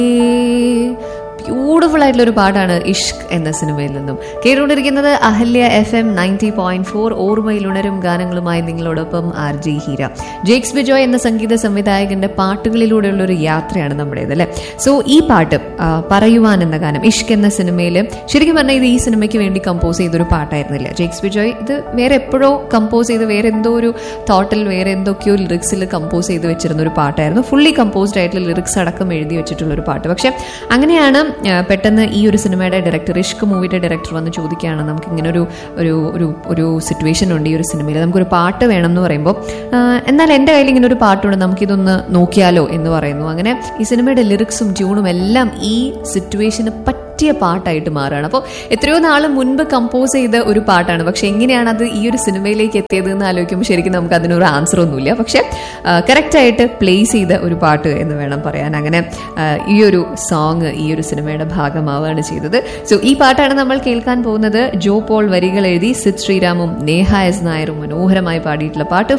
beautiful ആയിട്ടുള്ള ഒരു പാട്ടാണ് ഇഷ്ക് എന്ന സിനിമയിൽ നിന്നും കേട്ടുകൊണ്ടിരിക്കുന്നത് Ahalya F M ninety point four ഓർമ്മയിൽ ഉണരും ഗാനങ്ങളുമായി നിങ്ങളോടൊപ്പം ആർ ജി ഹീര ജേക്സ് ബിജോയ് എന്ന സംഗീത സംവിധായകന്റെ പാട്ടുകളിലൂടെയുള്ള ഒരു യാത്രയാണ് നമ്മുടേത് അല്ലെ സോ ഈ പാട്ട് ആ, പറയുവാൻ എന്ന ഗാനം ഇഷ്ക് എന്ന സിനിമയിൽ ശരിക്കും പറഞ്ഞാൽ ഇത് ഈ സിനിമയ്ക്ക് വേണ്ടി കമ്പോസ് ചെയ്തൊരു പാട്ടായിരുന്നില്ല ജേക്സ് ബിജോയ് ഇത് വേറെ എപ്പോഴോ കമ്പോസ് ചെയ്ത് വേറെ എന്തോ ഒരു തോട്ടിൽ വേറെ എന്തൊക്കെയോ ലിറിക്സിൽ കമ്പോസ് ചെയ്ത് വെച്ചിരുന്ന ഒരു പാട്ടായിരുന്നു ഫുള്ളി കമ്പോസ്ഡ് ആയിട്ടുള്ള ലിറിക്സ് അടക്കം എഴുതി വെച്ചിട്ടുള്ള ഒരു പാട്ട് പക്ഷെ അങ്ങനെയാണ് ആ, പെട്ടെന്ന് ഈ ഒരു സിനിമയുടെ ഡയറക്ടർ ഇഷ്ക് മൂവിയുടെ ഡയറക്ടർ വന്ന് ചോദിക്കുകയാണ് നമുക്ക് ഇങ്ങനെ ഒരു ഒരു ഒരു ഒരു സിറ്റുവേഷൻ ഉണ്ട് ഈ ഒരു സിനിമയിൽ നമുക്കൊരു പാട്ട് വേണം എന്ന് പറയുമ്പോൾ ആ, എന്നാൽ എൻ്റെ കയ്യിൽ ഇങ്ങനെ ഒരു പാട്ടുണ്ട് നമുക്കിതൊന്ന് നോക്കിയാലോ എന്ന് പറയുന്നു അങ്ങനെ ഈ സിനിമയുടെ ലിറിക്സും ട്യൂണും എല്ലാം ഈ സിറ്റുവേഷന് പറ്റിയ പാട്ടായിട്ട് മാറുകയാണ് അപ്പോൾ എത്രയോ നാൾ മുൻപ് കമ്പോസ് ചെയ്ത ഒരു പാട്ടാണ് പക്ഷെ എങ്ങനെയാണ് അത് ഈ ഒരു സിനിമയിലേക്ക് എത്തിയത് എന്ന് ആലോചിക്കുമ്പോൾ ശരിക്കും നമുക്ക് അതിനൊരു ആൻസർ ഒന്നുമില്ല പക്ഷെ കറക്റ്റായിട്ട് പ്ലേസ് ചെയ്ത ഒരു പാട്ട് എന്ന് വേണം പറയാൻ അങ്ങനെ ആ, ഈ ഒരു സോങ് ഈ ഒരു സിനിമയുടെ ഭാഗമാവുകയാണ് ചെയ്തത് സോ ഈ പാട്ടാണ് നമ്മൾ കേൾക്കാൻ പോകുന്നത് ജോ പോൾ വരികൾ എഴുതി സിദ് ശ്രീരാമും നേഹ എസ് നായരും മനോഹരമായി പാടിയിട്ടുള്ള പാട്ട്